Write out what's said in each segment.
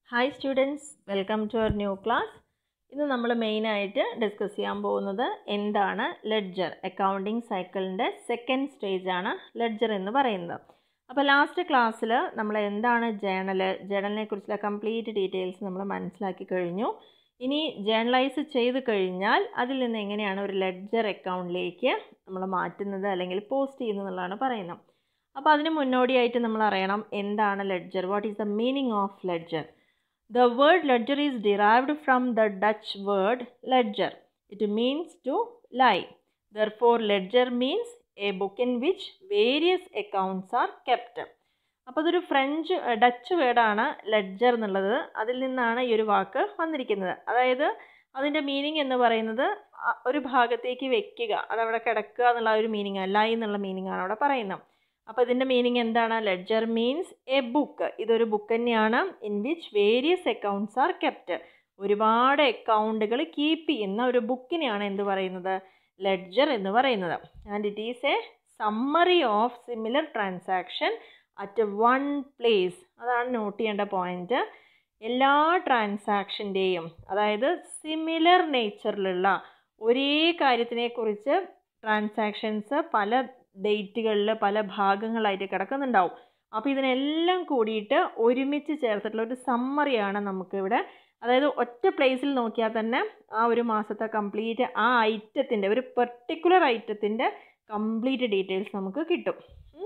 Hi students welcome to our new class ഇന്ന് നമ്മൾ മെയിനായിട്ട് ഡിസ്കസ് ചെയ്യാൻ പോകുന്നത് എന്താണ് ലെഡ്ജർ അക്കൗണ്ടിങ് സൈക്കിളിൻ്റെ സെക്കൻഡ് സ്റ്റേജാണ് ലെഡ്ജർ എന്ന് പറയുന്നത് അപ്പോൾ ലാസ്റ്റ് ക്ലാസ്സിൽ നമ്മൾ എന്താണ് ജേണൽ ജേണലിനെ കുറിച്ചുള്ള കംപ്ലീറ്റ് ഡീറ്റെയിൽസ് നമ്മൾ മനസ്സിലാക്കി കഴിഞ്ഞു ഇനി ജേണലൈസ് ചെയ്ത് കഴിഞ്ഞാൽ അതിൽ നിന്ന് എങ്ങനെയാണ് ഒരു ലെഡ്ജർ അക്കൗണ്ടിലേക്ക് നമ്മൾ മാറ്റുന്നത് അല്ലെങ്കിൽ പോസ്റ്റ് ചെയ്യുന്നത് എന്നുള്ളതാണ് പറയുന്നത് അപ്പോൾ അതിന് മുന്നോടിയായിട്ട് നമ്മൾ അറിയണം എന്താണ് ledger what is the meaning of ledger The word ledger is derived from the Dutch word ledger. It means to lie. Therefore, ledger means a book in which various accounts are kept. അപ്പോൾ അതൊരു French Dutch വേർഡാണ് ledger എന്നുള്ളത് അതിൽ നിന്നാണ് ഈ ഒരു വാക്ക് വന്നിരിക്കുന്നത് അതായത് അതിൻ്റെ മീനിങ് എന്ന് പറയുന്നത് അ- ഒരു ഭാഗത്തേക്ക് വെക്കുക അതവിടെ കിടക്കുക എന്നുള്ള ആ ഒരു മീനിങ് അല്ല എന്നുള്ള മീനിങ് ആണ് അവിടെ പറയുന്നത് അപ്പോൾ ഇതിൻ്റെ മീനിങ് എന്താണ് ലെഡ്ജർ മീൻസ് എ ബുക്ക് ഇതൊരു ബുക്ക് തന്നെയാണ് in which various accounts are kept ഒരുപാട് അക്കൗണ്ടുകൾ കീപ്പ് ചെയ്യുന്ന ഒരു ബുക്കിനെയാണ് എന്ത് പറയുന്നത് ലെഡ്ജർ എന്ന് പറയുന്നത് and it is a summary of similar transaction at one place അതാണ് നോട്ട് ചെയ്യേണ്ട പോയിന്റ് എല്ലാ ട്രാൻസാക്ഷൻ്റെയും അതായത് സിമിലർ നേച്ചറിലുള്ള ഒരേ കാര്യത്തിനെക്കുറിച്ച് ട്രാൻസാക്ഷൻസ് പല ഡേറ്റുകളിൽ പല ഭാഗങ്ങളായിട്ട് കിടക്കുന്നുണ്ടാവും അപ്പോൾ ഇതിനെല്ലാം കൂടിയിട്ട് ഒരുമിച്ച് ചേർത്തിട്ടുള്ള ഒരു സമ്മറിയാണ് നമുക്കിവിടെ അതായത് ഒറ്റ പ്ലേസിൽ നോക്കിയാൽ തന്നെ ആ ഒരു മാസത്തെ കംപ്ലീറ്റ് ആ ഐറ്റത്തിൻ്റെ ഒരു പെർട്ടിക്കുലർ ഐറ്റത്തിൻ്റെ കംപ്ലീറ്റ് ഡീറ്റെയിൽസ് നമുക്ക് കിട്ടും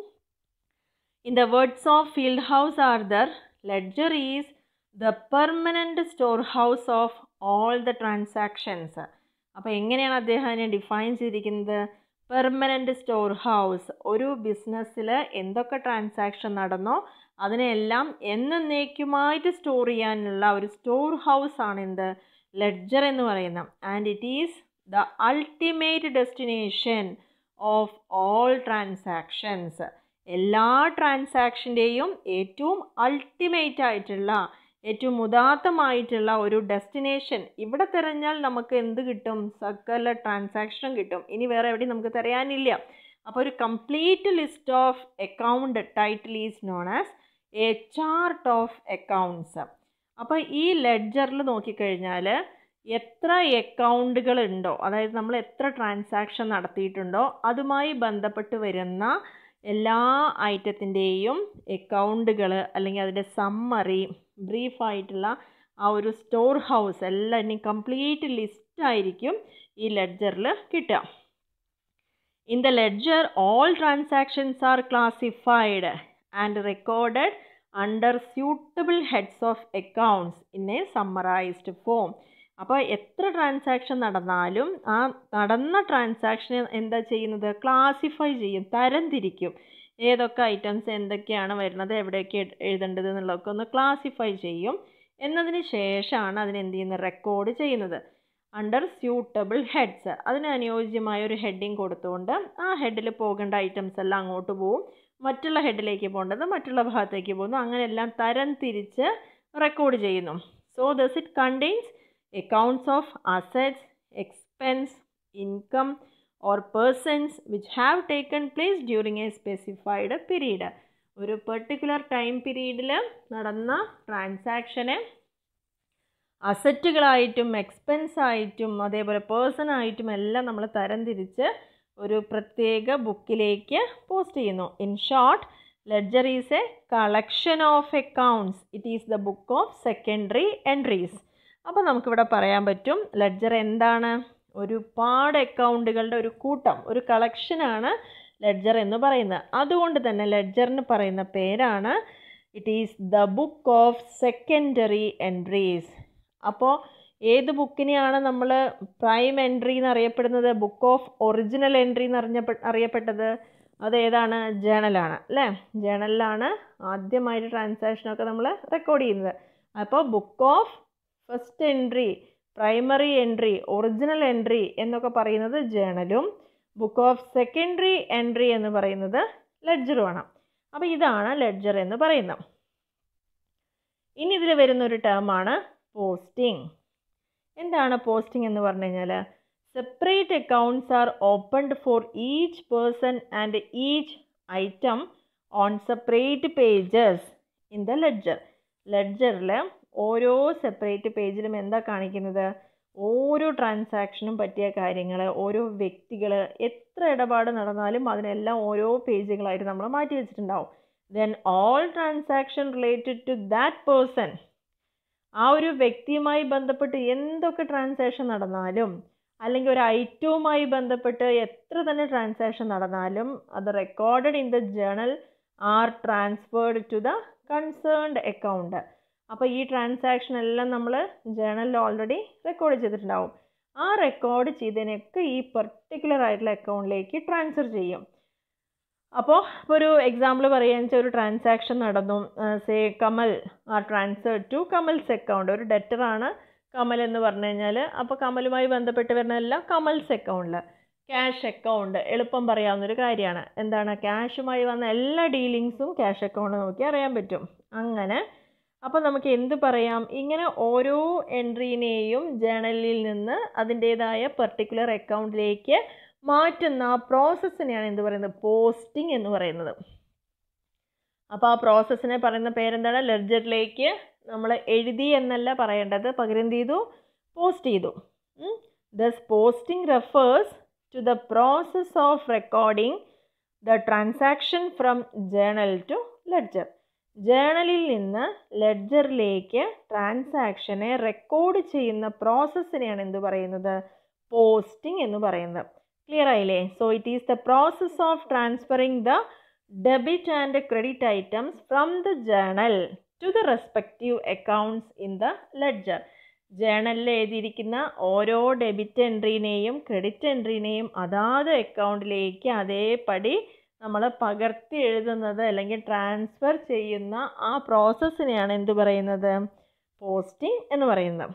in the words of Fieldhouse Arthur ledger is the permanent store house of all the transactions അപ്പോൾ എങ്ങനെയാണ് അദ്ദേഹം അതിനെ ഡിഫൈൻ ചെയ്തിരിക്കുന്നത് പെർമനൻറ്റ് സ്റ്റോർ ഹൗസ് ഒരു ബിസിനസ്സിൽ എന്തൊക്കെ ട്രാൻസാക്ഷൻ നടന്നോ അതിനെല്ലാം എന്നേക്കുമായിട്ട് സ്റ്റോർ ചെയ്യാനുള്ള ഒരു സ്റ്റോർ ഹൗസ് ആണ് എന്ത് ലെഡ്ജർ എന്ന് പറയുന്നത് and it is the ultimate destination of all transactions എല്ലാ ട്രാൻസാക്ഷൻ്റെയും ഏറ്റവും അൾട്ടിമേറ്റ് ആയിട്ടുള്ള ഏറ്റവും ഉദാത്തമായിട്ടുള്ള ഒരു ഡെസ്റ്റിനേഷൻ ഇവിടെ തിരഞ്ഞാൽ നമുക്ക് എന്ത് കിട്ടും സകല ട്രാൻസാക്ഷനും കിട്ടും ഇനി വേറെ എവിടെയും നമുക്ക് തിരയാനില്ല അപ്പോൾ ഒരു complete list of account title is known as a chart of accounts അപ്പോൾ ഈ ലെഡ്ജറിൽ നോക്കിക്കഴിഞ്ഞാൽ എത്ര അക്കൗണ്ടുകൾ ഉണ്ടോ അതായത് നമ്മൾ എത്ര ട്രാൻസാക്ഷൻ നടത്തിയിട്ടുണ്ടോ അതുമായി ബന്ധപ്പെട്ട് വരുന്ന എല്ലാ ഐറ്റത്തിൻ്റെയും അക്കൗണ്ടുകൾ അല്ലെങ്കിൽ അതിൻ്റെ സമ്മറി ബ്രീഫായിട്ടുള്ള ആ ഒരു സ്റ്റോർ ഹൗസ് എല്ലാം ഇനി കംപ്ലീറ്റ് ലിസ്റ്റ് ആയിരിക്കും ഈ ലെഡ്ജറിൽ കിട്ടുക in the ledger all transactions are classified and recorded under suitable heads of accounts in a summarised form അപ്പോൾ എത്ര ട്രാൻസാക്ഷൻ നടന്നാലും ആ നടന്ന ട്രാൻസാക്ഷൻ എന്താ ചെയ്യുന്നത് ക്ലാസിഫൈ ചെയ്യും തരംതിരിക്കും ഏതൊക്കെ ഐറ്റംസ് എന്തൊക്കെയാണ് വരുന്നത് എവിടെയൊക്കെ എഴ്- എഴുതേണ്ടത് എന്നുള്ളതൊക്കെ ഒന്ന് ക്ലാസിഫൈ ചെയ്യും എന്നതിന് ശേഷമാണ് അതിന് എന്ത് ചെയ്യുന്നത് റെക്കോർഡ് ചെയ്യുന്നത് അണ്ടർ സ്യൂട്ടബിൾ ഹെഡ്സ് അതിന് അനുയോജ്യമായ ഒരു ഹെഡിങ് കൊടുത്തുകൊണ്ട് ആ ഹെഡിൽ പോകേണ്ട ഐറ്റംസ് എല്ലാം അങ്ങോട്ട് പോവും മറ്റുള്ള ഹെഡിലേക്ക് പോകേണ്ടത് മറ്റുള്ള ഭാഗത്തേക്ക് പോകുന്നു അങ്ങനെയെല്ലാം തരം തിരിച്ച് റെക്കോർഡ് ചെയ്യുന്നു so thus it contains accounts of assets, expense, income, or persons which have taken place during a specified period. ഒരു പെർട്ടിക്കുലർ ടൈം പീരീഡിൽ നടന്ന ട്രാൻസാക്ഷനെ അസറ്റുകളായിട്ടും എക്സ്പെൻസ് ആയിട്ടും അതേപോലെ പേഴ്സൺ ആയിട്ടും എല്ലാം നമ്മൾ തരംതിരിച്ച് ഒരു പ്രത്യേക ബുക്കിലേക്ക് പോസ്റ്റ് ചെയ്യുന്നു in short ledger is a collection of accounts it is the book of secondary entries അപ്പോൾ നമുക്കിവിടെ പറയാൻ പറ്റും ലെഡ്ജർ എന്താണ് ഒരുപാട് അക്കൗണ്ടുകളുടെ ഒരു കൂട്ടം ഒരു കളക്ഷനാണ് ലെഡ്ജർ എന്ന് പറയുന്നത് അതുകൊണ്ട് തന്നെ ലെഡ്ജറിന് പറയുന്ന പേരാണ് it is the book of secondary entries അപ്പോൾ ഏത് ബുക്കിനെയാണ് നമ്മൾ പ്രൈം എൻട്രി എന്ന് അറിയപ്പെടുന്നത് ബുക്ക് ഓഫ് ഒറിജിനൽ എൻട്രി എന്ന് അറിഞ്ഞ അറിയപ്പെട്ടത് അത് ഏതാണ് ജേണലാണ് അല്ലേ ജേണലിലാണ് ആദ്യമായിട്ട് ട്രാൻസാക്ഷനൊക്കെ നമ്മൾ റെക്കോർഡ് ചെയ്യുന്നത് അപ്പോൾ book of first entry primary entry original entry എന്നൊക്കെ പറയുന്നത് ജേണലും ബുക്ക് ഓഫ് സെക്കൻഡറി എൻട്രി എന്ന് പറയുന്നത് ലെഡ്ജറുമാണ് അപ്പോൾ ഇതാണ് ലെഡ്ജർ എന്ന് പറയുന്നത് ഇനി ഇതിൽ വരുന്ന ഒരു ടേമാണ് പോസ്റ്റിംഗ് എന്താണ് പോസ്റ്റിംഗ് എന്ന് പറഞ്ഞു കഴിഞ്ഞാൽ separate accounts are opened for each person and each item on separate pages in the ledger ലെഡ്ജറിൽ ഓരോ സെപ്പറേറ്റ് പേജിലും എന്താ കാണിക്കുന്നത് ഓരോ ട്രാൻസാക്ഷനും പറ്റിയ കാര്യങ്ങൾ ഓരോ വ്യക്തികൾ എത്ര ഇടപാട് നടന്നാലും അതിനെല്ലാം ഓരോ പേജുകളായിട്ട് നമ്മൾ മാറ്റി വെച്ചിട്ടുണ്ടാവും then all transaction related to that person ആ ഒരു വ്യക്തിയുമായി ബന്ധപ്പെട്ട് എന്തൊക്കെ ട്രാൻസാക്ഷൻ നടന്നാലും അല്ലെങ്കിൽ ഒരു ഐറ്റവുമായി ബന്ധപ്പെട്ട് എത്ര തന്നെ ട്രാൻസാക്ഷൻ നടന്നാലും അത് recorded in the journal are transferred to the concerned account അപ്പോൾ ഈ ട്രാൻസാക്ഷൻ എല്ലാം നമ്മൾ ജേണലിൽ ഓൾറെഡി റെക്കോർഡ് ചെയ്തിട്ടുണ്ടാവും ആ റെക്കോർഡ് ചെയ്തതിനൊക്കെ ഈ പെർട്ടിക്കുലർ ആയിട്ടുള്ള അക്കൗണ്ടിലേക്ക് ട്രാൻസ്ഫർ ചെയ്യും അപ്പോൾ ഇപ്പോൾ ഒരു എക്സാമ്പിൾ പറയുകയെന്ന് വെച്ചാൽ ഒരു ട്രാൻസാക്ഷൻ നടന്നു say Kamal are transfer to Kamal's account ഒരു ഡെറ്ററാണ് കമൽ എന്ന് പറഞ്ഞു കഴിഞ്ഞാൽ അപ്പോൾ കമലുമായി ബന്ധപ്പെട്ട് വരുന്ന എല്ലാം കമൽസ് അക്കൗണ്ടിൽ ക്യാഷ് അക്കൗണ്ട് എളുപ്പം പറയാവുന്നൊരു കാര്യമാണ് എന്താണ് ക്യാഷുമായി വന്ന എല്ലാ ഡീലിങ്സും ക്യാഷ് അക്കൗണ്ട് നോക്കി അറിയാൻ പറ്റും അങ്ങനെ അപ്പോൾ നമുക്ക് എന്ത് പറയാം ഇങ്ങനെ ഓരോ എൻട്രീനെയും ജേണലിൽ നിന്ന് അതിൻ്റേതായ പെർട്ടിക്കുലർ അക്കൗണ്ടിലേക്ക് മാറ്റുന്ന ആ പ്രോസസ്സിനെയാണ് എന്ത് പറയുന്നത് പോസ്റ്റിംഗ് എന്ന് പറയുന്നത് അപ്പോൾ ആ പ്രോസസ്സിനെ പറയുന്ന പേരെന്താണ് ലെഡ്ജറിലേക്ക് നമ്മൾ എഴുതി എന്നല്ല പറയേണ്ടത് പകരം എന്ത് ചെയ്തു പോസ്റ്റ് ചെയ്തു thus posting refers to the process of recording the transaction from journal to ledger ജേണലിൽ നിന്ന് ലെഡ്ജറിലേക്ക് ട്രാൻസാക്ഷനെ റെക്കോർഡ് ചെയ്യുന്ന പ്രോസസ്സിനെയാണ് എന്ത് പറയുന്നത് പോസ്റ്റിംഗ് എന്ന് പറയുന്നത് ക്ലിയർ ആയില്ലേ so it is the process of transferring the debit and credit items from the journal to the respective accounts in the ledger ജേണലിൽ എഴുതിയിരിക്കുന്ന ഓരോ ഡെബിറ്റ് എൻട്രീനെയും ക്രെഡിറ്റ് എൻട്രീനെയും അതാത് അക്കൗണ്ടിലേക്ക് അതേപടി നമ്മൾ പകർത്തി എഴുതുന്നത് അല്ലെങ്കിൽ ട്രാൻസ്ഫർ ചെയ്യുന്ന ആ പ്രോസസ്സിനെയാണ് എന്ത് പറയുന്നത് പോസ്റ്റിംഗ് എന്ന് പറയുന്നത്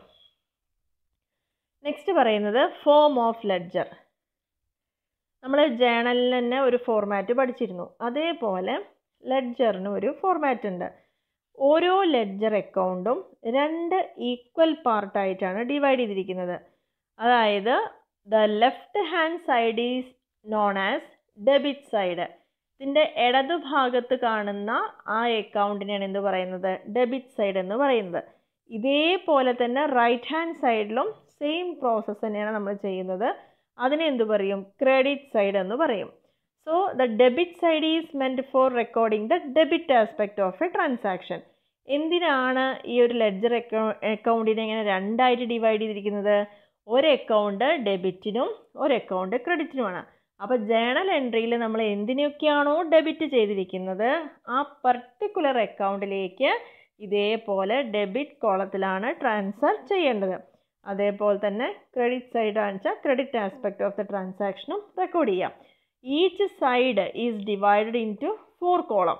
നെക്സ്റ്റ് പറയുന്നത് ഫോം ഓഫ് ലെഡ്ജർ നമ്മൾ ജേണലിൽ തന്നെ ഒരു ഫോർമാറ്റ് പഠിച്ചിരുന്നു അതേപോലെ ലെഡ്ജറിന് ഒരു ഫോർമാറ്റ് ഉണ്ട് ഓരോ ലെഡ്ജർ അക്കൗണ്ടും രണ്ട് ഈക്വൽ പാർട്ടായിട്ടാണ് ഡിവൈഡ് ചെയ്തിരിക്കുന്നത് അതായത് the left hand side is known as debit side ഇതിൻ്റെ ഇടതുഭാഗത്ത് കാണുന്ന ആ അക്കൗണ്ടിനെയാണ് എന്ത് പറയുന്നത് ഡെബിറ്റ് സൈഡ് എന്ന് പറയുന്നത് ഇതേപോലെ തന്നെ റൈറ്റ് ഹാൻഡ് സൈഡിലും സെയിം പ്രോസസ്സ് തന്നെയാണ് നമ്മൾ ചെയ്യുന്നത് അതിനെ എന്ത് പറയും ക്രെഡിറ്റ് സൈഡ് എന്ന് പറയും so the debit side is meant for recording the debit aspect of a transaction എന്തിനാണ് ഈ ഒരു ലെഡ്ജർ അക്കൗ അക്കൗണ്ടിനെ ഇങ്ങനെ രണ്ടായിട്ട് ഡിവൈഡ് ചെയ്തിരിക്കുന്നത് ഒരു അക്കൗണ്ട് ഡെബിറ്റിനും ഒരു അക്കൗണ്ട് ക്രെഡിറ്റിനുമാണ് അപ്പോൾ ജേണൽ എൻട്രിയിൽ നമ്മൾ എന്തിനൊക്കെയാണോ ഡെബിറ്റ് ചെയ്തിരിക്കുന്നത് ആ പർട്ടിക്കുലർ അക്കൗണ്ടിലേക്ക് ഇതേപോലെ ഡെബിറ്റ് കോളത്തിലാണ് ട്രാൻസ്ഫർ ചെയ്യേണ്ടത് അതേപോലെ തന്നെ ക്രെഡിറ്റ് സൈഡ് ആണെച്ചാൽ ക്രെഡിറ്റ് ആസ്പെക്ട് ഓഫ് ദ ട്രാൻസാക്ഷനും റെക്കോർഡ് ചെയ്യാം each side is divided into four column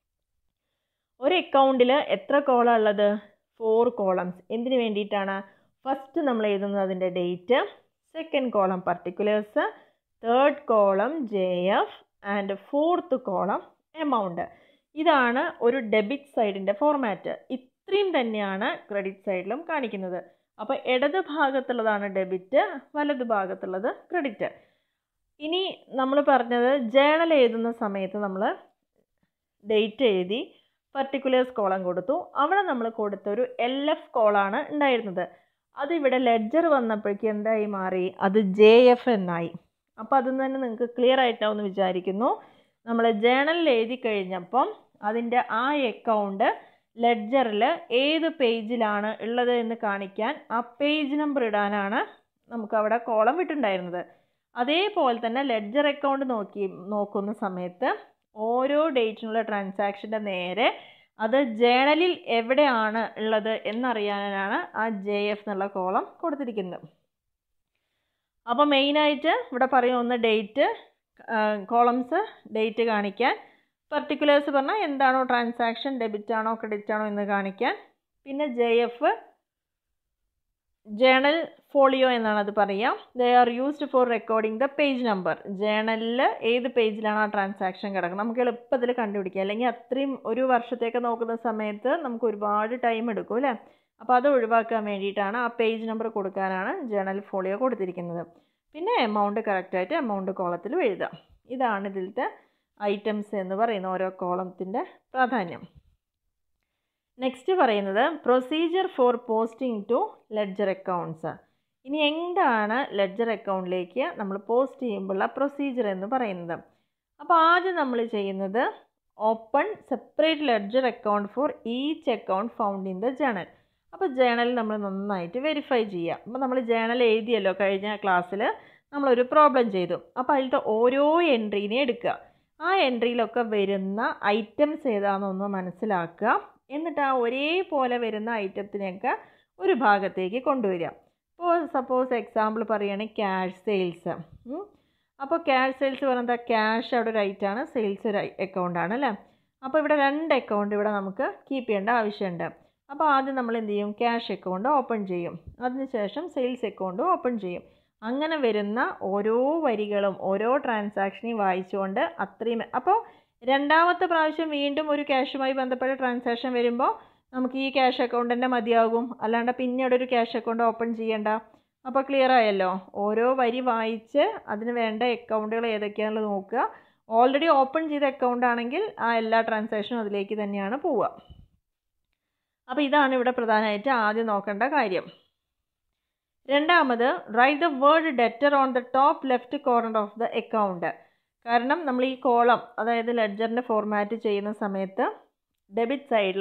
ഒരു അക്കൗണ്ടിൽ എത്ര കോളം ഉള്ളത് ഫോർ കോളംസ് എന്തിനു വേണ്ടിയിട്ടാണ് ഫസ്റ്റ് നമ്മൾ എഴുതുന്നത് അതിൻ്റെ date second column particulars third column J F and fourth column amount ഇതാണ് ഒരു ഡെബിറ്റ് സൈഡിൻ്റെ ഫോർമാറ്റ് ഇത്രയും തന്നെയാണ് ക്രെഡിറ്റ് സൈഡിലും കാണിക്കുന്നത് അപ്പോൾ ഇടത് ഭാഗത്തുള്ളതാണ് ഡെബിറ്റ് വലത് ഭാഗത്തുള്ളത് ക്രെഡിറ്റ് ഇനി നമ്മൾ പറഞ്ഞത് ജേണൽ എഴുതുന്ന സമയത്ത് നമ്മൾ ഡേറ്റ് എഴുതി പർട്ടിക്കുലേഴ്സ് കോളം കൊടുത്തു അവിടെ നമ്മൾ കൊടുത്ത ഒരു എൽ എഫ് കോളാണ് ഉണ്ടായിരുന്നത് അത് ഇവിടെ ലെഡ്ജർ വന്നപ്പോഴേക്കും എന്തായി മാറി അത് ജെ എഫ് എന്നായി അപ്പോൾ അതിൽ നിന്ന് തന്നെ നിങ്ങൾക്ക് ക്ലിയർ ആയിട്ടാവുമെന്ന് വിചാരിക്കുന്നു നമ്മൾ ജേണലിൽ എഴുതി കഴിഞ്ഞപ്പം അതിൻ്റെ ആ അക്കൗണ്ട് ലെഡ്ജറിൽ ഏത് പേജിലാണ് ഉള്ളത് എന്ന് കാണിക്കാൻ ആ പേജ് നമ്പർ ഇടാനാണ് നമുക്ക് അവിടെ കോളം വിട്ടുണ്ടായിരുന്നത് അതേപോലെ തന്നെ ലെഡ്ജർ അക്കൗണ്ട് നോക്കി നോക്കുന്ന സമയത്ത് ഓരോ ഡേറ്റിനുള്ള ട്രാൻസാക്ഷൻ്റെ നേരെ അത് ജേണലിൽ എവിടെയാണ് ഉള്ളത് എന്നറിയാനാണ് ആ ജെ എഫ് എന്നുള്ള കോളം കൊടുത്തിരിക്കുന്നത് അപ്പോൾ മെയിനായിട്ട് ഇവിടെ പറയും ഒന്ന് ഡേറ്റ് കോളംസ് ഡേറ്റ് കാണിക്കാൻ പർട്ടിക്കുലേഴ്സ് പറഞ്ഞാൽ എന്താണോ ട്രാൻസാക്ഷൻ ഡെബിറ്റ് ആണോ ക്രെഡിറ്റ് ആണോ എന്ന് കാണിക്കാൻ പിന്നെ ജെ എഫ് ജേണൽ ഫോളിയോ എന്നാണ് അത് പറയാം they are used for recording the page number ജേണലിൽ ഏത് പേജിലാണ് ആ ട്രാൻസാക്ഷൻ കിടക്കുന്നത് നമുക്ക് എളുപ്പത്തിൽ കണ്ടുപിടിക്കാം അല്ലെങ്കിൽ അത്രയും ഒരു വർഷത്തേക്ക് നോക്കുന്ന സമയത്ത് നമുക്ക് ഒരുപാട് ടൈം എടുക്കും അല്ലേ അപ്പോൾ അത് ഒഴിവാക്കാൻ വേണ്ടിയിട്ടാണ് ആ പേജ് നമ്പർ കൊടുക്കാനാണ് ജേണൽ ഫോളിയോ കൊടുത്തിരിക്കുന്നത് പിന്നെ എമൗണ്ട് കറക്റ്റായിട്ട് എമൗണ്ട് കോളത്തിൽ എഴുതാം ഇതാണ് ഇതിലത്തെ ഐറ്റംസ് എന്ന് പറയുന്ന ഓരോ കോളത്തിൻ്റെ പ്രാധാന്യം നെക്സ്റ്റ് പറയുന്നത് procedure for posting to ledger accounts ഇനി എന്താണ് ലെഡ്ജർ അക്കൗണ്ടിലേക്ക് നമ്മൾ പോസ്റ്റ് ചെയ്യുമ്പോഴുള്ള പ്രൊസീജിയർ എന്ന് പറയുന്നത് അപ്പോൾ ആദ്യം നമ്മൾ ചെയ്യുന്നത് open separate ledger account for each account found in the journal അപ്പോൾ ജേണൽ നമ്മൾ നന്നായിട്ട് വെരിഫൈ ചെയ്യുക അപ്പോൾ നമ്മൾ ജേണൽ എഴുതിയല്ലോ കഴിഞ്ഞ ക്ലാസ്സിൽ നമ്മളൊരു പ്രോബ്ലം ചെയ്തു അപ്പോൾ അതിലത്തെ ഓരോ എൻട്രീനെ എടുക്കുക ആ എൻട്രിയിലൊക്കെ വരുന്ന ഐറ്റംസ് ഏതാണെന്നൊന്ന് മനസ്സിലാക്കുക എന്നിട്ട് ആ ഒരേപോലെ വരുന്ന ഐറ്റത്തിനെയൊക്കെ ഒരു ഭാഗത്തേക്ക് കൊണ്ടുവരിക ഇപ്പോൾ സപ്പോസ് എക്സാമ്പിൾ പറയുകയാണെങ്കിൽ ക്യാഷ് സെയിൽസ് അപ്പോൾ ക്യാഷ് സെയിൽസ് പറയുന്നത് ക്യാഷ് അവിടെ ഒരു ഐറ്റാണ് സെയിൽസ് ഒരു അക്കൗണ്ടാണ് അല്ലേ അപ്പോൾ ഇവിടെ രണ്ട് അക്കൗണ്ട് ഇവിടെ നമുക്ക് കീപ്പ് ചെയ്യേണ്ട ആവശ്യമുണ്ട് അപ്പോൾ ആദ്യം നമ്മൾ എന്ത് ചെയ്യും ക്യാഷ് അക്കൗണ്ട് ഓപ്പൺ ചെയ്യും അതിനുശേഷം സെയിൽസ് അക്കൗണ്ട് ഓപ്പൺ ചെയ്യും അങ്ങനെ വരുന്ന ഓരോ വരികളും ഓരോ ട്രാൻസാക്ഷനെയും വായിച്ചുകൊണ്ട് അത്രയും അപ്പോൾ രണ്ടാമത്തെ പ്രാവശ്യം വീണ്ടും ഒരു ക്യാഷുമായി ബന്ധപ്പെട്ട ട്രാൻസാക്ഷൻ വരുമ്പോൾ നമുക്ക് ഈ ക്യാഷ് അക്കൗണ്ട് തന്നെ മതിയാകും അല്ലാണ്ട് പിന്നീട് ഒരു ക്യാഷ് അക്കൗണ്ട് ഓപ്പൺ ചെയ്യേണ്ട അപ്പോൾ ക്ലിയർ ആയല്ലോ ഓരോ വരി വായിച്ച് അതിന് വേണ്ട അക്കൗണ്ടുകൾ ഏതൊക്കെയാണെന്നുള്ളത് നോക്കുക ഓൾറെഡി ഓപ്പൺ ചെയ്ത അക്കൗണ്ട് ആണെങ്കിൽ ആ എല്ലാ ട്രാൻസാക്ഷനും അതിലേക്ക് തന്നെയാണ് പോവുക അപ്പോൾ ഇതാണ് ഇവിടെ പ്രധാനമായിട്ട് ആദ്യം നോക്കേണ്ട കാര്യം രണ്ടാമത് write the word debtor on the top left corner of the account കാരണം നമ്മൾ ഈ കോളം അതായത് ലെഡ്ജറിൻ്റെ ഫോർമാറ്റ് ചെയ്യുന്ന സമയത്ത് ഡെബിറ്റ് സൈഡിൽ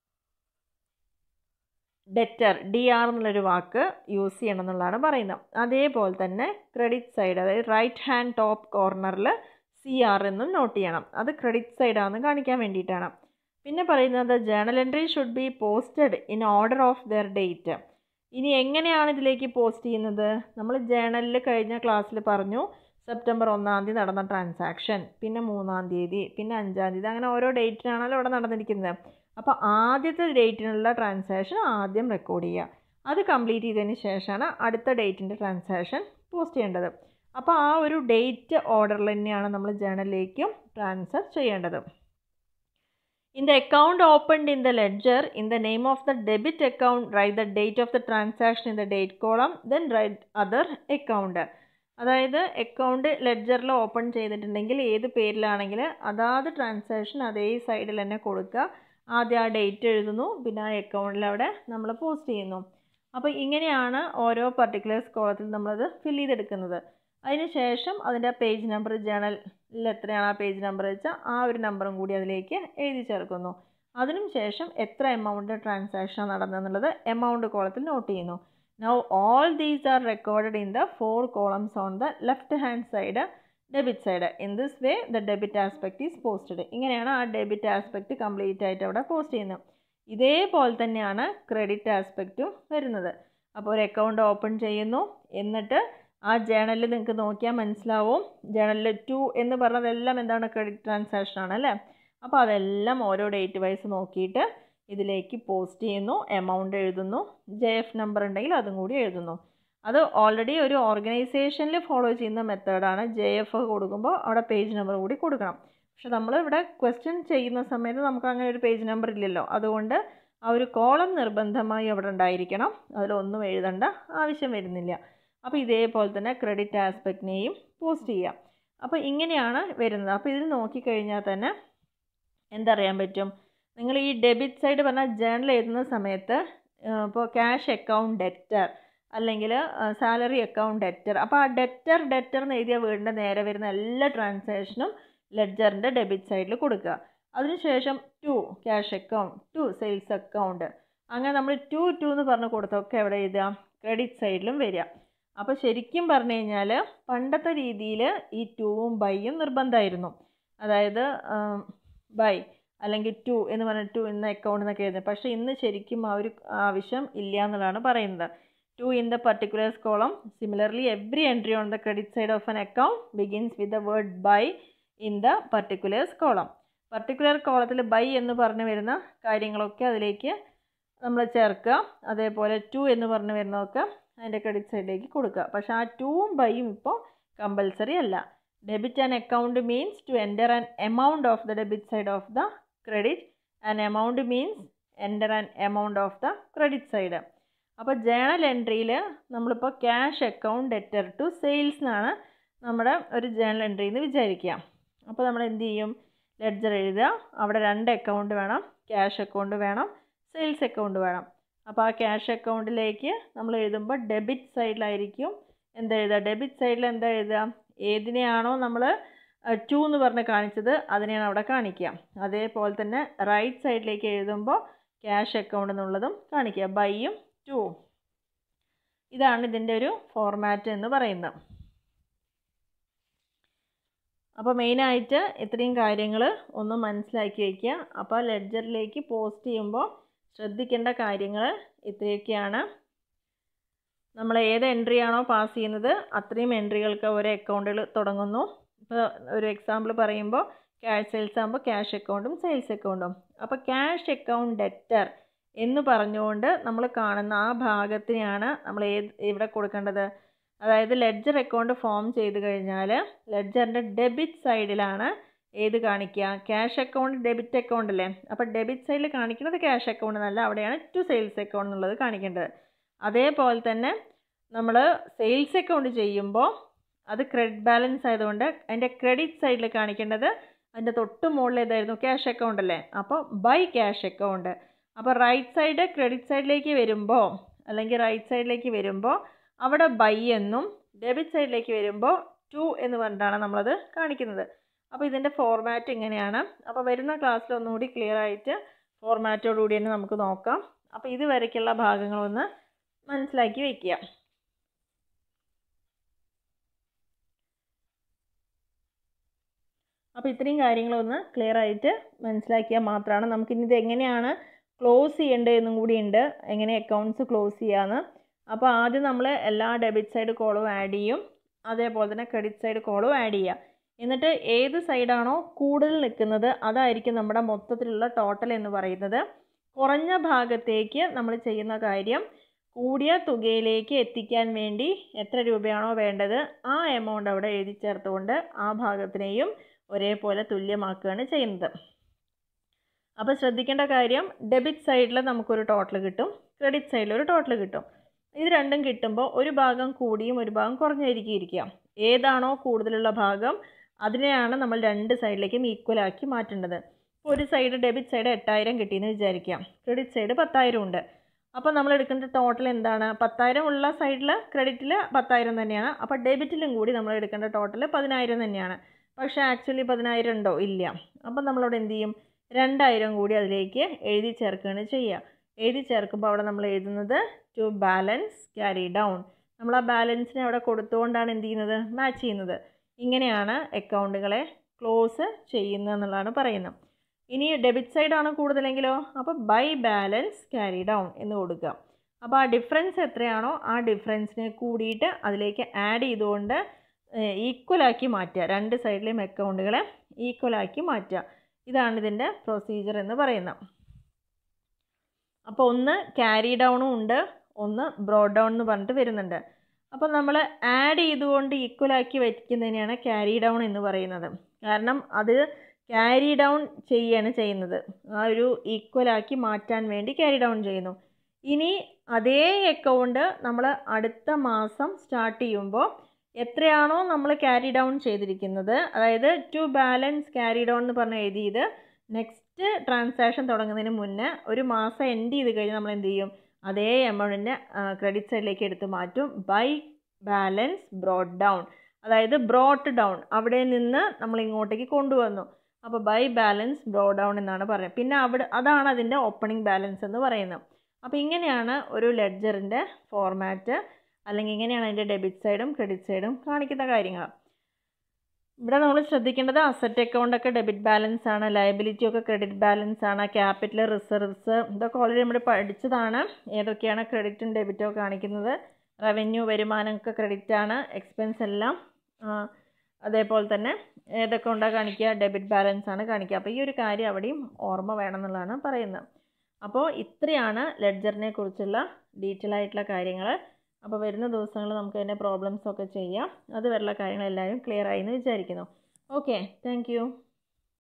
ഡെറ്റർ ഡി ആർ എന്നുള്ളൊരു വാക്ക് യൂസ് ചെയ്യണം എന്നുള്ളതാണ് പറയുന്നത് അതേപോലെ തന്നെ ക്രെഡിറ്റ് സൈഡ് അതായത് റൈറ്റ് ഹാൻഡ് ടോപ്പ് കോർണറിൽ സി ആർ എന്നും നോട്ട് ചെയ്യണം അത് ക്രെഡിറ്റ് സൈഡാണെന്ന് കാണിക്കാൻ വേണ്ടിയിട്ടാണ് പിന്നെ പറയുന്നത് journal entry should be posted in order of their date ഇനി എങ്ങനെയാണ് ഇതിലേക്ക് പോസ്റ്റ് ചെയ്യുന്നത് നമ്മൾ ജേണലിൽ കഴിഞ്ഞ ക്ലാസ്സിൽ പറഞ്ഞു സെപ്റ്റംബർ ഒന്നാം തീയതി നടന്ന ട്രാൻസാക്ഷൻ പിന്നെ മൂന്നാം തീയതി പിന്നെ അഞ്ചാം തീയതി അങ്ങനെ ഓരോ ഡേറ്റിനാണല്ലോ ഇവിടെ നടന്നിരിക്കുന്നത് അപ്പോൾ ആദ്യത്തെ ഡേറ്റിനുള്ള ട്രാൻസാക്ഷൻ ആദ്യം റെക്കോർഡ് ചെയ്യുക അത് കംപ്ലീറ്റ് ചെയ്തതിന് ശേഷമാണ് അടുത്ത ഡേറ്റിൻ്റെ ട്രാൻസാക്ഷൻ പോസ്റ്റ് ചെയ്യേണ്ടത് അപ്പോൾ ആ ഒരു ഡേറ്റ് ഓർഡറിൽ തന്നെയാണ് നമ്മൾ ജേണലിലേക്കും ട്രാൻസ്ഫർ ചെയ്യേണ്ടത് In the account opened in the ledger, in the name of the debit account, write the date of the transaction in the date column, then write other account. അതായത് അക്കൗണ്ട് ലെഡ്ജറിൽ open ചെയ്തിട്ടുണ്ടെങ്കിൽ ഏത് പേരിലാണെങ്കിൽ അതാത് transaction അതേ സൈഡിൽ തന്നെ കൊടുക്കുക ആദ്യം ആ ഡേറ്റ് എഴുതുന്നു പിന്നെ ആ അക്കൗണ്ടിൽ അവിടെ നമ്മൾ പോസ്റ്റ് ചെയ്യുന്നു അപ്പോൾ ഇങ്ങനെയാണ് ഓരോ പർട്ടിക്കുലർ കോളത്തിൽ നമ്മളത് ഫില്ല് ചെയ്തെടുക്കുന്നത് അതിന് ശേഷം അതിൻ്റെ പേജ് നമ്പർ ജേണലിൽ എത്രയാണ് ആ പേജ് നമ്പർ വെച്ചാൽ ആ ഒരു നമ്പറും കൂടി അതിലേക്ക് എഴുതി ചേർക്കുന്നു അതിനും ശേഷം എത്ര എമൗണ്ട് ട്രാൻസാക്ഷൻ നടന്നെന്നുള്ളത് എമൗണ്ട് കോളത്തിൽ നോട്ട് ചെയ്യുന്നു now all these are recorded in the four columns on the left hand side debit side in this way the debit aspect is posted ഇങ്ങനെയാണ് ആ ഡെബിറ്റ് ആസ്പെക്ട് കംപ്ലീറ്റ് ആയിട്ട് അവിടെ post ചെയ്യുന്നത് ഇതേപോലെ തന്നെയാണ് ക്രെഡിറ്റ് ആസ്പെക്റ്റും വരുന്നത് അപ്പോൾ ഒരു അക്കൗണ്ട് ഓപ്പൺ ചെയ്യുന്നു എന്നിട്ട് ആ ജേണലിൽ നിങ്ങൾക്ക് നോക്കിയാൽ മനസ്സിലാവും ജേണലിൽ ടു എന്ന് പറഞ്ഞതെല്ലാം എന്താണ് ക്രെഡിറ്റ് ട്രാൻസാക്ഷൻ ആണ് അല്ലേ അപ്പോൾ അതെല്ലാം ഓരോ ഡേറ്റ് വൈസ് നോക്കിയിട്ട് ഇതിലേക്ക് പോസ്റ്റ് ചെയ്യുന്നു എമൗണ്ട് എഴുതുന്നു ജെ എഫ് നമ്പർ ഉണ്ടെങ്കിൽ അതും കൂടി എഴുതുന്നു അത് ഓൾറെഡി ഒരു ഓർഗനൈസേഷനിൽ ഫോളോ ചെയ്യുന്ന മെത്തേഡാണ് ജെ എഫ് കൊടുക്കുമ്പോൾ അവിടെ പേജ് നമ്പർ കൂടി കൊടുക്കണം പക്ഷെ നമ്മൾ ഇവിടെ ക്വസ്റ്റ്യൻ ചെയ്യുന്ന സമയത്ത് നമുക്ക് അങ്ങനെ ഒരു പേജ് നമ്പർ ഇല്ലല്ലോ അതുകൊണ്ട് ആ ഒരു കോളം നിർബന്ധമായി അവിടെ ഉണ്ടായിരിക്കണം അതിലൊന്നും എഴുതേണ്ട ആവശ്യം വരുന്നില്ല അപ്പോൾ ഇതേപോലെ തന്നെ ക്രെഡിറ്റ് ആസ്പെക്റ്റിനെയും പോസ്റ്റ് ചെയ്യാം അപ്പോൾ ഇങ്ങനെയാണ് വരുന്നത് അപ്പോൾ ഇതിൽ നോക്കിക്കഴിഞ്ഞാൽ തന്നെ എന്തറിയാൻ പറ്റും നിങ്ങൾ ഈ ഡെബിറ്റ് സൈഡ് പറഞ്ഞാൽ ജേണൽ എഴുതുന്ന സമയത്ത് ഇപ്പോൾ ക്യാഷ് അക്കൗണ്ട് ഡെറ്റർ അല്ലെങ്കിൽ സാലറി അക്കൗണ്ട് ഡെറ്റർ അപ്പോൾ ആ ഡെറ്റർ ഡെറ്റർ എന്ന് എഴുതിയ വീടിൻ്റെ നേരെ വരുന്ന എല്ലാ ട്രാൻസാക്ഷനും ലെഡ്ജറിൻ്റെ ഡെബിറ്റ് സൈഡിൽ കൊടുക്കുക അതിനുശേഷം to cash account to sales account അങ്ങനെ നമ്മൾ ടു ടു എന്ന് പറഞ്ഞ് കൊടുത്തൊക്കെ എവിടെ എഴുതുക ക്രെഡിറ്റ് സൈഡിലും വരിക അപ്പോൾ ശരിക്കും പറഞ്ഞു കഴിഞ്ഞാൽ പണ്ടത്തെ രീതിയിൽ ഈ ടൂവും ബൈയും നിർബന്ധമായിരുന്നു അതായത് ബൈ അല്ലെങ്കിൽ ടു എന്ന് പറഞ്ഞ ടു എന്ന അക്കൗണ്ട് എന്നൊക്കെ എഴുതുന്നത് പക്ഷേ ഇന്ന് ശരിക്കും ആ ഒരു ആവശ്യം ഇല്ല എന്നുള്ളതാണ് പറയുന്നത് to in the particular column similarly every entry on the credit side of an account begins with the word by in the particulars column particular കോളത്തിൽ ബൈ എന്ന് പറഞ്ഞു വരുന്ന കാര്യങ്ങളൊക്കെ അതിലേക്ക് നമ്മൾ ചേർക്കുക അതേപോലെ ടു എന്ന് പറഞ്ഞു വരുന്നതൊക്കെ അതിൻ്റെ ക്രെഡിറ്റ് സൈഡിലേക്ക് കൊടുക്കുക പക്ഷേ ആ ടൂവും ബൈയും ഇപ്പോൾ കമ്പൽസറി അല്ല debit and account means to enter an amount of the debit side of the credit and amount means enter an amount of the credit side അപ്പോൾ ജേണൽ എൻട്രിയിൽ നമ്മളിപ്പോൾ cash account debtor to sales എന്നാണ് നമ്മുടെ ഒരു journal entry എന്ന് വിചാരിക്കുക അപ്പോൾ നമ്മൾ എന്ത് ചെയ്യും ലെഡ്ജർ എഴുതുക അവിടെ രണ്ട് അക്കൗണ്ട് വേണം ക്യാഷ് അക്കൗണ്ട് വേണം സെയിൽസ് അക്കൗണ്ട് വേണം അപ്പോൾ ആ ക്യാഷ് അക്കൗണ്ടിലേക്ക് നമ്മൾ എഴുതുമ്പോൾ ഡെബിറ്റ് സൈഡിലായിരിക്കും എന്താ എഴുതുക ഡെബിറ്റ് സൈഡിൽ എന്താ എഴുതുക ഏതിനെയാണോ നമ്മൾ ടു എന്ന് പറഞ്ഞ് കാണിച്ചത് അതിനെയാണ് അവിടെ കാണിക്കുക അതേപോലെ തന്നെ റൈറ്റ് സൈഡിലേക്ക് എഴുതുമ്പോൾ ക്യാഷ് അക്കൗണ്ട് എന്നുള്ളതും കാണിക്കുക ബൈയും ടുവും ഇതാണ് ഇതിൻ്റെ ഒരു ഫോർമാറ്റ് എന്ന് പറയുന്നത് അപ്പോൾ മെയിനായിട്ട് ഇത്രയും കാര്യങ്ങൾ ഒന്ന് മനസ്സിലാക്കി വയ്ക്കുക അപ്പോൾ ലെഡ്ജറിലേക്ക് പോസ്റ്റ് ചെയ്യുമ്പോൾ ശ്രദ്ധിക്കേണ്ട കാര്യങ്ങൾ ഇത്രയൊക്കെയാണ് നമ്മൾ ഏത് എൻട്രി ആണോ പാസ് ചെയ്യുന്നത് അത്രയും എൻട്രികൾക്ക് ഒരു അക്കൗണ്ടുകൾ തുടങ്ങുന്നു ഇപ്പോൾ ഒരു എക്സാമ്പിൾ പറയുമ്പോൾ ക്യാഷ് സെയിൽസ് ആകുമ്പോൾ ക്യാഷ് അക്കൗണ്ടും സെയിൽസ് അക്കൗണ്ടും അപ്പോൾ ക്യാഷ് അക്കൗണ്ട് ഡെറ്റർ എന്ന് പറഞ്ഞുകൊണ്ട് നമ്മൾ കാണുന്ന ആ ഭാഗത്തിനെയാണ് നമ്മൾ ഏത് ഇവിടെ കൊടുക്കേണ്ടത് അതായത് ലെഡ്ജർ അക്കൗണ്ട് ഫോം ചെയ്ത് കഴിഞ്ഞാൽ ലെഡ്ജറിൻ്റെ ഡെബിറ്റ് സൈഡിലാണ് ഏത് കാണിക്കുക ക്യാഷ് അക്കൗണ്ട് ഡെബിറ്റ് അക്കൗണ്ട് അല്ലേ അപ്പോൾ ഡെബിറ്റ് സൈഡിൽ കാണിക്കുന്നത് ക്യാഷ് അക്കൗണ്ട് എന്നല്ല അവിടെയാണ് ടു സെയിൽസ് അക്കൗണ്ട് എന്നുള്ളത് കാണിക്കേണ്ടത് അതേപോലെ തന്നെ നമ്മൾ സെയിൽസ് അക്കൗണ്ട് ചെയ്യുമ്പോൾ അത് ക്രെഡിറ്റ് ബാലൻസ് ആയതുകൊണ്ട് അതിൻ്റെ ക്രെഡിറ്റ് സൈഡിൽ കാണിക്കേണ്ടത് അതിൻ്റെ തൊട്ട് മുകളിൽ ഏതായിരുന്നു ക്യാഷ് അക്കൗണ്ട് അല്ലേ അപ്പോൾ ബൈ ക്യാഷ് അക്കൗണ്ട് അപ്പോൾ റൈറ്റ് സൈഡ് ക്രെഡിറ്റ് സൈഡിലേക്ക് വരുമ്പോൾ അല്ലെങ്കിൽ റൈറ്റ് സൈഡിലേക്ക് വരുമ്പോൾ അവിടെ ബൈ എന്നും ഡെബിറ്റ് സൈഡിലേക്ക് വരുമ്പോൾ ടു എന്ന് പറഞ്ഞിട്ടാണ് നമ്മളത് കാണിക്കുന്നത് അപ്പോൾ ഇതിൻ്റെ ഫോർമാറ്റ് ഇങ്ങനെയാണ് അപ്പോൾ വരുന്ന ക്ലാസ്സിൽ ഒന്നുകൂടി ക്ലിയർ ആയിട്ട് ഫോർമാറ്റോടുകൂടി തന്നെ നമുക്ക് നോക്കാം അപ്പോൾ ഇതുവരയ്ക്കുള്ള ഭാഗങ്ങളൊന്ന് മനസ്സിലാക്കി വയ്ക്കുക അപ്പോൾ ഇത്രയും കാര്യങ്ങളൊന്ന് ക്ലിയർ ആയിട്ട് മനസ്സിലാക്കിയാൽ മാത്രമാണ് നമുക്കിനി ഇത് എങ്ങനെയാണ് ക്ലോസ് ചെയ്യേണ്ടതെന്നും കൂടി ഉണ്ട് എങ്ങനെ അക്കൗണ്ട്സ് ക്ലോസ് ചെയ്യാമെന്ന് അപ്പോൾ ആദ്യം നമ്മൾ എല്ലാ ഡെബിറ്റ് സൈഡ് കോളും ആഡ് ചെയ്യും അതേപോലെ തന്നെ ക്രെഡിറ്റ് സൈഡ് കോളും ആഡ് ചെയ്യുക എന്നിട്ട് ഏത് സൈഡാണോ കൂടുതൽ നിൽക്കുന്നത് അതായിരിക്കും നമ്മുടെ മൊത്തത്തിലുള്ള ടോട്ടൽ എന്ന് പറയുന്നത് കുറഞ്ഞ ഭാഗത്തേക്ക് നമ്മൾ ചെയ്യുന്ന കാര്യം കൂടിയ തുകയിലേക്ക് എത്തിക്കാൻ വേണ്ടി എത്ര രൂപയാണോ വേണ്ടത് ആ എമൗണ്ട് അവിടെ എഴുതി ചേർത്തുകൊണ്ട് ആ ഭാഗത്തിനെയും ഒരേപോലെ തുല്യമാക്കുകയാണ് ചെയ്യുന്നത് അപ്പോൾ ശ്രദ്ധിക്കേണ്ട കാര്യം ഡെബിറ്റ് സൈഡിൽ നമുക്കൊരു ടോട്ടൽ കിട്ടും ക്രെഡിറ്റ് സൈഡിൽ ഒരു ടോട്ടൽ കിട്ടും ഇത് രണ്ടും കിട്ടുമ്പോൾ ഒരു ഭാഗം കൂടിയും ഒരു ഭാഗം കുറഞ്ഞായിരിക്കും ഇരിക്കുക ഏതാണോ കൂടുതലുള്ള ഭാഗം അതിനെയാണ് നമ്മൾ രണ്ട് സൈഡിലേക്കും ഈക്വൽ ആക്കി മാറ്റേണ്ടത് ഇപ്പോൾ ഒരു സൈഡ് ഡെബിറ്റ് സൈഡ് എട്ടായിരം കിട്ടിയെന്ന് വിചാരിക്കാം ക്രെഡിറ്റ് സൈഡ് പത്തായിരം ഉണ്ട് അപ്പോൾ നമ്മൾ എടുക്കേണ്ട ടോട്ടൽ എന്താണ് പത്തായിരം ഉള്ള സൈഡിൽ ക്രെഡിറ്റിൽ പത്തായിരം തന്നെയാണ് അപ്പോൾ ഡെബിറ്റിലും കൂടി നമ്മൾ എടുക്കേണ്ട ടോട്ടൽ പതിനായിരം തന്നെയാണ് പക്ഷേ ആക്ച്വലി പതിനായിരം ഉണ്ടോ ഇല്ല അപ്പോൾ നമ്മളവിടെ എന്ത് ചെയ്യും രണ്ടായിരം കൂടി അതിലേക്ക് എഴുതി ചേർക്കുകയാണ് ചെയ്യുക എഴുതി ചേർക്കുമ്പോൾ അവിടെ നമ്മൾ എഴുതുന്നത് ടു ബാലൻസ് ക്യാരി ഡൗൺ നമ്മൾ ആ ബാലൻസിനെ അവിടെ കൊടുത്തുകൊണ്ടാണ് എന്ത് ചെയ്യുന്നത് മാച്ച് ചെയ്യുന്നത് ഇങ്ങനെയാണ് അക്കൗണ്ടുകളെ ക്ലോസ് ചെയ്യുന്നത് എന്നുള്ളതാണ് പറയുന്നത് ഇനി ഡെബിറ്റ് സൈഡാണ് കൂടുതലെങ്കിലോ അപ്പോൾ ബൈ ബാലൻസ് ക്യാരി ഡൗൺ എന്ന് കൊടുക്കുക അപ്പോൾ ആ ഡിഫറൻസ് എത്രയാണോ ആ ഡിഫറൻസിനെ കൂടിയിട്ട് അതിലേക്ക് ആഡ് ചെയ്തുകൊണ്ട് ഈക്വലാക്കി മാറ്റുക രണ്ട് സൈഡിലെയും അക്കൗണ്ടുകളെ ഈക്വലാക്കി മാറ്റുക ഇതാണ് ഇതിൻ്റെ പ്രൊസീജിയർ എന്ന് പറയുന്നത് അപ്പോൾ ഒന്ന് ക്യാരി ഡൗണും ഉണ്ട് ഒന്ന് ബ്രോഡ് ഡൗൺ എന്ന് പറഞ്ഞിട്ട് വരുന്നുണ്ട് അപ്പോൾ നമ്മൾ ആഡ് ചെയ്തുകൊണ്ട് ഈക്വലാക്കി വയ്ക്കുന്നതിനെയാണ് ക്യാരി ഡൗൺ എന്ന് പറയുന്നത് കാരണം അത് ക്യാരി ഡൗൺ ചെയ്യാണ് ചെയ്യുന്നത് ആ ഒരു ഈക്വലാക്കി മാറ്റാൻ വേണ്ടി ക്യാരി ഡൗൺ ചെയ്യുന്നു ഇനി അതേ അക്കൗണ്ട് നമ്മൾ അടുത്ത മാസം സ്റ്റാർട്ട് ചെയ്യുമ്പോൾ എത്രയാണോ നമ്മൾ ക്യാരി ഡൗൺ ചെയ്തിരിക്കുന്നത് അതായത് ടു ബാലൻസ് ക്യാരി ഡൗൺ എന്ന് പറഞ്ഞ് എഴുതിയത് നെക്സ്റ്റ് ട്രാൻസാക്ഷൻ തുടങ്ങുന്നതിന് മുന്നേ ഒരു മാസം എൻഡ് ചെയ്ത് കഴിഞ്ഞ് നമ്മൾ എന്ത് ചെയ്യും അതേ എമൗണ്ടിൻ്റെ ക്രെഡിറ്റ് സൈഡിലേക്ക് എടുത്ത് മാറ്റും ബൈ ബാലൻസ് ബ്രോഡ് ഡൗൺ അതായത് ബ്രോട്ട് ഡൗൺ അവിടെ നിന്ന് നമ്മൾ ഇങ്ങോട്ടേക്ക് കൊണ്ടുവന്നു അപ്പോൾ ബൈ ബാലൻസ് ബ്രോ ഡൗൺ എന്നാണ് പറയുന്നത് പിന്നെ അവിടെ അതാണ് അതിൻ്റെ ഓപ്പണിംഗ് ബാലൻസ് എന്ന് പറയുന്നത് അപ്പോൾ ഇങ്ങനെയാണ് ഒരു ലെഡ്ജറിൻ്റെ ഫോർമാറ്റ് അല്ലെങ്കിൽ ഇങ്ങനെയാണ് അതിൻ്റെ ഡെബിറ്റ് സൈഡും ക്രെഡിറ്റ് സൈഡും കാണിക്കുന്ന കാര്യങ്ങൾ ഇവിടെ നമ്മൾ ശ്രദ്ധിക്കേണ്ടത് അസറ്റ് അക്കൗണ്ടൊക്കെ ഡെബിറ്റ് ബാലൻസ് ആണ് ലയബിലിറ്റി ഒക്കെ ക്രെഡിറ്റ് ബാലൻസ് ആണ് ക്യാപിറ്റൽ റിസർവ്സ് ഇതൊക്കെ ഓൾറെഡി നമ്മൾ പഠിച്ചതാണ് ഏതൊക്കെയാണ് ക്രെഡിറ്റും ഡെബിറ്റും ഒക്കെ കാണിക്കുന്നത് റവന്യൂ വരുമാനമൊക്കെ ക്രെഡിറ്റ് ആണ് എക്സ്പെൻസ് എല്ലാം അതേപോലെ തന്നെ ഏതൊക്കെ ഉണ്ടാ കാണിക്കുക ഡെബിറ്റ് ബാലൻസ് ആണ് കാണിക്കുക അപ്പോൾ ഈ ഒരു കാര്യം അവിടെയും ഓർമ്മ വേണം എന്നുള്ളതാണ് പറയുന്നത് അപ്പോൾ ഇത്രയാണ് ലെഡ്ജറിനെ കുറിച്ചുള്ള ഡീറ്റെയിൽ ആയിട്ടുള്ള കാര്യങ്ങൾ അപ്പോൾ വരുന്ന ദിവസങ്ങളിൽ നമുക്ക് അതിൻ്റെ പ്രോബ്ലംസ് ഒക്കെ ചെയ്യാം അതുവരെയുള്ള കാര്യങ്ങളെല്ലാവരും ക്ലിയർ ആയി എന്ന് വിചാരിക്കുന്നു ഓക്കെ താങ്ക്